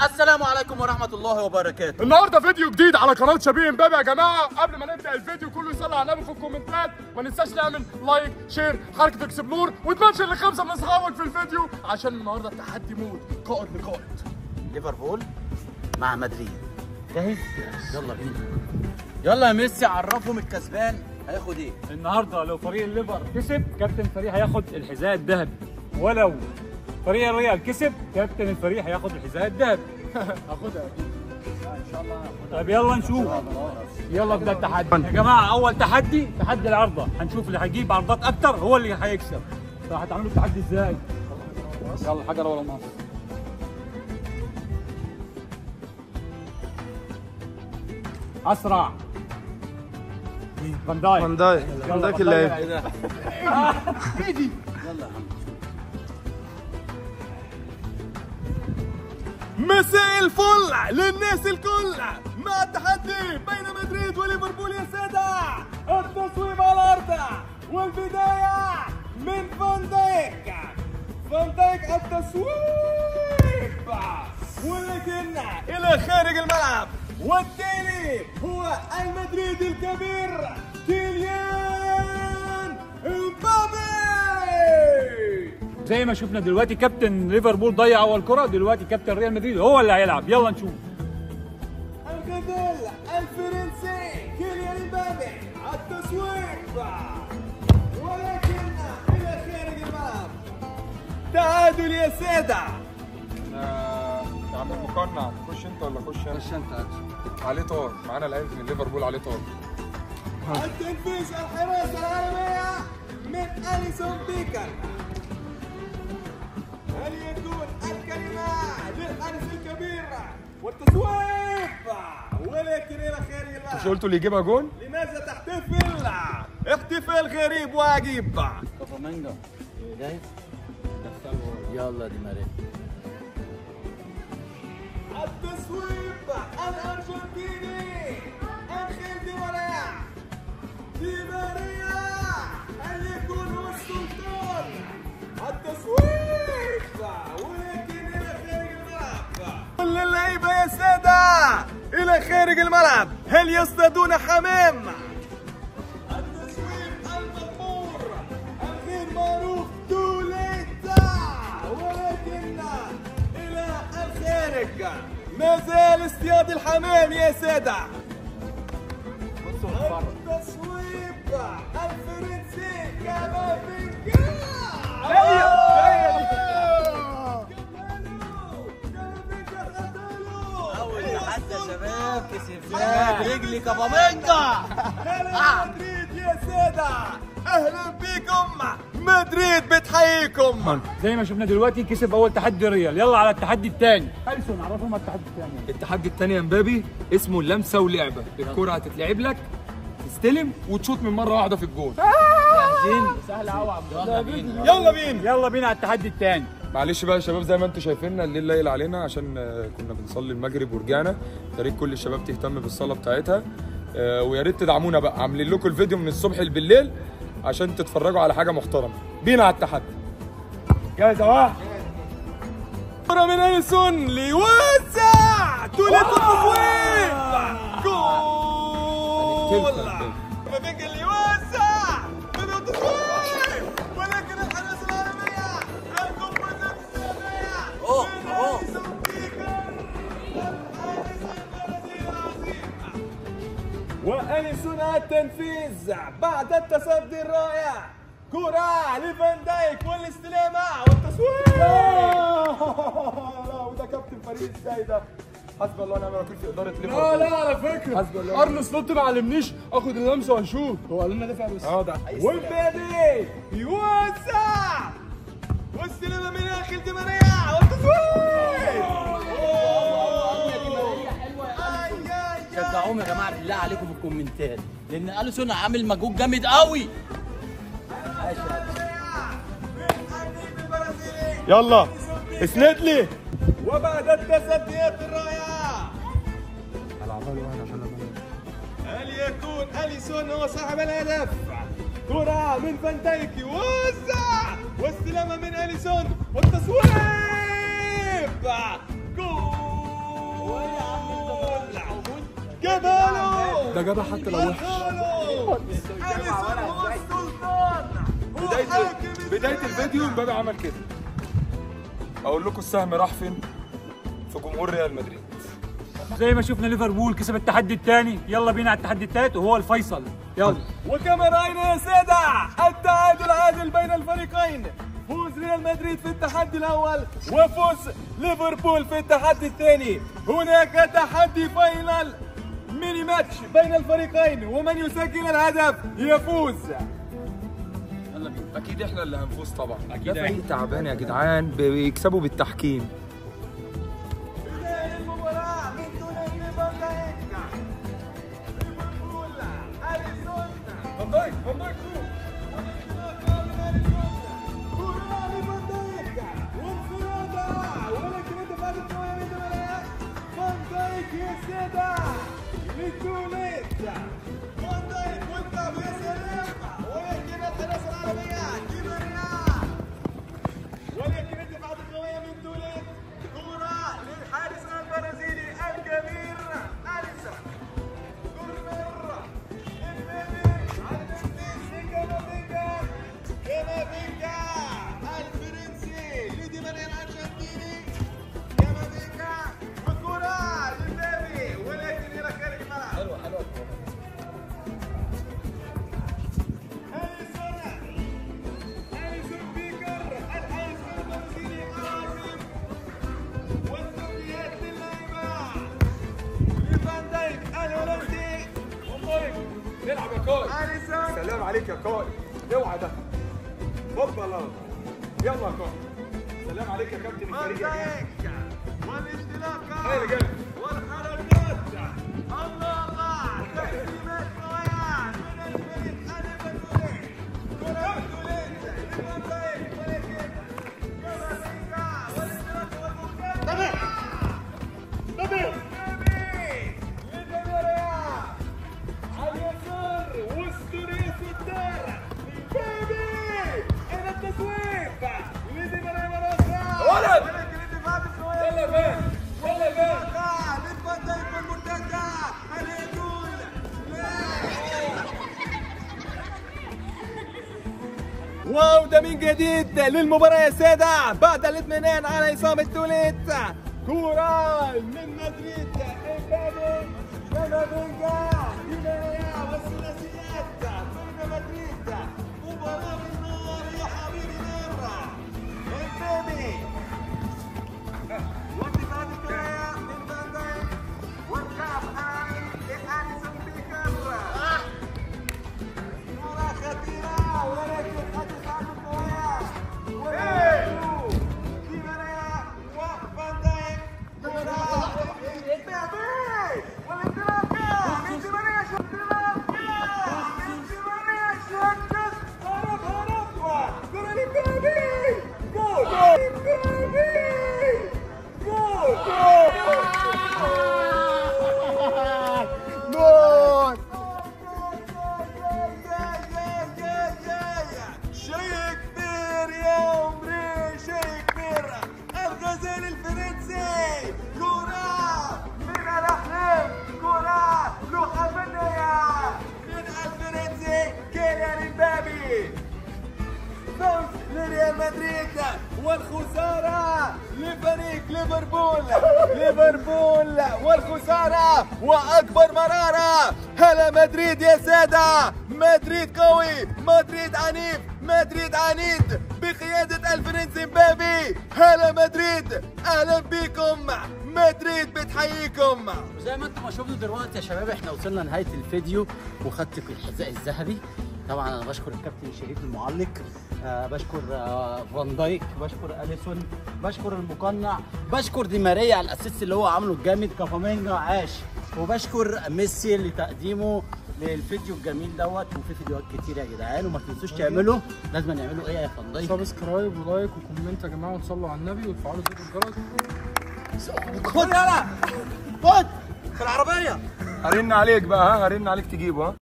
السلام عليكم ورحمة الله وبركاته النهارده فيديو جديد على قناه شبيه امبابه يا جماعه قبل ما نبدا الفيديو كله يصلي على النبي في الكومنتات ما ننساش نعمل لايك شير حركه اكسبلور وتمنشن لخمسه من اصحابك في الفيديو عشان النهارده التحدي موت قائد لقائد ليفربول مع مدريد جاهز؟ يلا بينا يلا يا ميسي عرفهم الكسبان هياخد ايه؟ النهارده لو فريق الليفر كسب كابتن الفريق هياخد الحذاء الذهبي ولو فريق الريال كسب كابتن الفريق هياخد الحذاء الذهبي هاخدها اكيد طب يلا نشوف يلا ابدا التحدي يا جماعه اول تحدي تحدي العرضه هنشوف اللي هيجيب عرضات اكتر هو اللي هيكسب طب هتعملوا التحدي ازاي يلا حجر ولا مصر اسرع فان دايك فان دايك يلا فان دايك فان اللي دايك. يلا يا عم مساء الفل للناس الكل مع التحدي بين مدريد وليفربول يا سادة التصويب على الأرض والبداية من فان دايك فان دايك التصويب ولكن إلى خارج الملعب والتالي هو المدريد الكبير كيليان امبابي زي ما شفنا دلوقتي كابتن ليفربول ضيع اول كره دلوقتي كابتن ريال مدريد هو اللي هيلعب يلا نشوف الغزال الفرنسي كيليان امبابي التصويب ولكن الى خارج الملعب تعادل يا ساده يا عم المقنع خش انت ولا خش انا؟ خش انت عليه طار معانا لعيب من ليفربول عليه طار التنفيذ الحراسه العالميه من اليسون بيكر هل يكون الكلمه للحارس الكبير والتصويب ولكن الى خارج مش الملعب قلتوا اللي يجيبها جون؟ لماذا تحتفل احتفال غريب وعجيب كافامينجا جاهز؟ يلا دي ماريا التصويب الارجنتيني انخيل دي ماريا دي ماريا هل يكون هو السلطان التصويب ولكن الى خارج الملعب كل اللعيبه يا ساده الى خارج الملعب هل يصطادون حمام التصويب المغمور الغير معروف توليتا ولكن الى الخارج ما زال اصطياد الحمام يا ساده التصويب الفرنسي كافينجا أول تحدي يا شباب كسبناه برجلي كافامينجا هلا مدريد يا سادة أهلا بكم مدريد بتحييكم زي ما شفنا دلوقتي كسب اول تحدي ريال يلا على التحدي الثاني اليسون عرفهم على التحدي الثاني التحدي الثاني يا مبابي اسمه اللمسه ولعبه الكره هتتلعب لك تستلم وتشوط من مره واحده في الجول جاهزين سهل قوي يلا بينا يلا بينا يلا بينا على التحدي الثاني معلش بقى يا شباب زي ما انتم شايفيننا الليل ليل علينا عشان آه، كنا بنصلي المغرب ورجعنا يا ريت كل الشباب تهتم بالصلاه بتاعتها آه، ويا ريت تدعمونا بقى عاملين لكم الفيديو من الصبح بالليل عشان تتفرجوا على حاجه محترمه بينا على التحدي جاهز يا واحد كرة من أليسون ليوزع توليت التصويب جول كافينجا اللي يوزع بدأ التصويب ولكن الحراسة العالمية القنبلة السامية أوه، من أوه. أليسون بيكر الحارس البلدي العظيم وأليسون التنفيذ بعد التصدي الرائع كرة لفان دايك والاستلامة والتصوير لا وده كابتن فريق ازاي ده حسبي الله ونعم الوكيل في اداره لا ليفربول لا على فكرة حسبي الله ارن سلوت ما علمنيش اخد اللمسة واشوط هو قال لنا دفع بس اه ده والبادي يوسع واستلامة من اخل دي ماريا والتصوير شجعوهم يا جماعة بالله عليكم في الكومنتات لأن أليسون عامل مجهود جامد قوي يلا اسند لي وبعد التصديات الرائعة هل يكون أليسون هو صاحب الهدف؟ كرة من فان دايك يوزع واستلامة من أليسون والتصويب جول ده جابها حتى لو وحش اليسون هو السلطان هو بدايه حاكم بدايه الفيديو مبابي عمل كده اقول لكم السهم راح فين في جمهور ريال مدريد زي ما شفنا ليفربول كسب التحدي الثاني يلا بينا على التحدي الثالث وهو الفيصل يلا وكما راينا يا سادة التعادل عادل بين الفريقين فوز ريال مدريد في التحدي الاول وفوز ليفربول في التحدي الثاني هناك تحدي فاينل ميني ماتش بين الفريقين ومن يسجل الهدف يفوز اكيد احنا اللي هنفوز طبعا أكيد ده فريق تعبان يا جدعان بيكسبوا بالتحكيم بداية المباراة من دون ليفان دايك ليفربول أليسون فان دايك فان دايك ولكن الدفاعات القوية من توليد كرة للحارس البرازيلي الكبير أليسون كورنر امبابي على المنفذ كامافينجا كامافينجا الفرنسي لدي ماريا الارجنتيني كامافينجا وكرة لامبابي ولكن الى خارج الملعب حلوة حلوة أليسون أليسون بيكر الحارس البرازيلي العظيم والثنائيات للعيبة لفان دايك الهولندي ومويك نلعب يا كوي أليسون سلام عليك يا كوي اوعى ده اتفضل يلا يا كوي سلام عليك يا كابتن فان الفريق يا جامد. دايك والانطلاقة هاي يا جامد. والحركات الله الله تحكيمات قوية من الفريق الليفربولي كرة الدولين لفان دايك ولكن كامافينجا والانطلاقة والمكافأة طبيعي على اليسار وسطورية الدار بيبي الى التسويق لدي مرايا مراسة ولد! ولكن الدفاع القوية يلا فين يلا فين لفان دايك والمرتدة هل يقول واو ده من جديد للمباراة يا سادة بعد الاطمئنان على إصابة توليت كورة من مدريد امبابي كامافينجا ديماريا والثلاثيات ضد مدريد مباراة من نار يا حبيبي نار امبابي والدفاع الكرة من فان دايك والكاف الآن لأليسون بيكر كرة خطيرة ولكن قد تصعب القوية ولكن دي ماريا وفان دايك كرة امبابي والانطلاقة من دي ماريا شوت انطلاقة من دي ماريا شوت هرب هرب كرة لامبابي جول امبابي جول جول شيء كبير يا عمري شيء كبير الغزال الفرنسي كرة من الأحلام كرة لوحة فنية من الفرنسي كيليان امبابي فوز لريال مدريد والخسارة لفريق ليفربول ليفربول والخسارة وأكبر مرارة هلا مدريد يا سادة مدريد قوي مدريد عنيف مدريد عنيد بقيادة الفرنسي مبابي هلا مدريد أهلا بكم مدريد بتحييكم زي ما انتم ما شفتوا دلوقتي يا شباب احنا وصلنا نهايه الفيديو وخدت الحذاء الذهبي طبعا انا بشكر الكابتن شريف المعلق آه بشكر آه فان دايك بشكر اليسون بشكر المقنع بشكر دي ماريا على الاسيست اللي هو عامله الجامد كافامينجا عاش وبشكر ميسي لتقديمه للفيديو الجميل دوت وفي فيديوهات كتير يا جدعان وما تنسوش تعملوا لازم نعملوا ايه يا فان دايك سبسكرايب ولايك وكومنت يا جماعه وتصلوا على النبي وتفعلوا زر الجرس خد يلا خد في العربيه هرن عليك بقى ها هرن عليك تجيبه ها